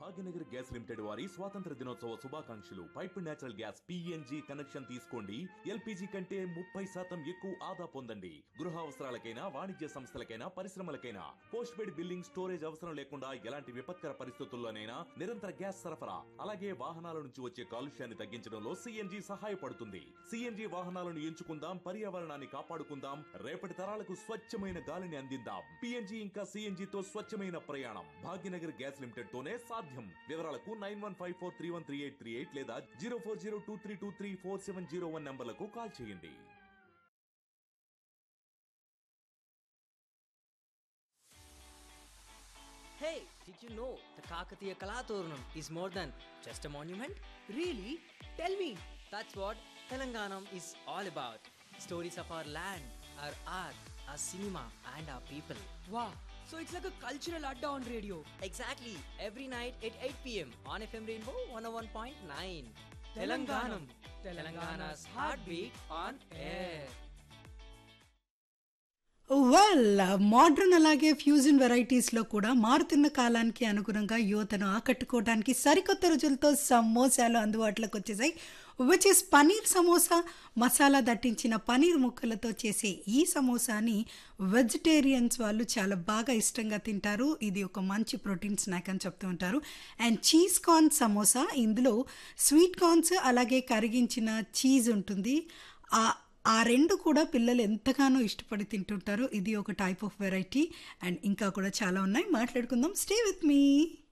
Bhagyanagar gas limited వారి స్వాతంత్ర దినోత్సవ శుభాకాంక్షలు pipe natural gas PNG connection తీసుకోండి ఎల్పిజి కంటే ముప్పై శాతం ఎక్కువ ఆదా పొందండి గృహ అవసరాలకైనా వాణిజ్య సంస్థలకైనా పరిశ్రమలకైనా పోస్ట్ పెయిడ్ బిల్లింగ్ స్టోరేజ్ అవసరం లేకుండా ఎలాంటి విపత్కర పరిస్థితుల్లోనైనా నిరంతర గ్యాస్ సరఫరా అలాగే వాహనాల నుంచి వచ్చే కాలుష్యాన్ని తగ్గించడంలో సిఎన్జి సహాయపడుతుంది సిఎన్జి వాహనాలను ఎంచుకుందాం పర్యావరణాన్ని కాపాడుకుందాం రేపటి తరాలకు స్వచ్ఛమైన గాలిని అందిద్దాం పిఎన్జి ఇంకా సిఎన్జి తో స్వచ్ఛమైన ప్రయాణం భాగ్యనగర్ గ్యాస్ లిమిటెడ్ తోనే సాధ్యం వివరాలకు nine one five four three one three eight three eight లేదా zero four zero two three two three four seven zero one నంబర్లకు కాల్ చేయండి Hey, did you know the Kakatiya Kalaturnam is more than just a monument? Really? Tell me. That's what Telanganam is all about. Stories of our land, our art, our cinema, and our people. Wow. So it's like a cultural adda on radio. Exactly, every night at 8 pm on FM Rainbow 101.9. Telanganam. Telangana's heartbeat on air. Well modern అలాగే fusion వెరైటీస్లో కూడా మారుతున్న కాలానికి అనుగుణంగా యువతను ఆకట్టుకోవడానికి సరికొత్త రుచులతో సమోసాలు అందుబాటులోకి వచ్చేసాయి విచ్ ఇస్ పనీర్ సమోసా మసాలా దట్టించిన పనీర్ ముక్కలతో చేసే ఈ సమోసాని వెజిటేరియన్స్ వాళ్ళు చాలా బాగా ఇష్టంగా తింటారు ఇది ఒక మంచి ప్రోటీన్ స్నాక్ అని చెప్తూ ఉంటారు అండ్ చీజ్ కార్న్ సమోసా ఇందులో స్వీట్ కార్న్స్ అలాగే కరిగించిన చీజ్ ఉంటుంది ఆ ఆ రెండు కూడా పిల్లలు ఎంతగానో ఇష్టపడి తింటుంటారు ఇది ఒక టైప్ ఆఫ్ వెరైటీ అండ్ ఇంకా కూడా చాలా ఉన్నాయి మాట్లాడుకుందాం స్టే విత్ మీ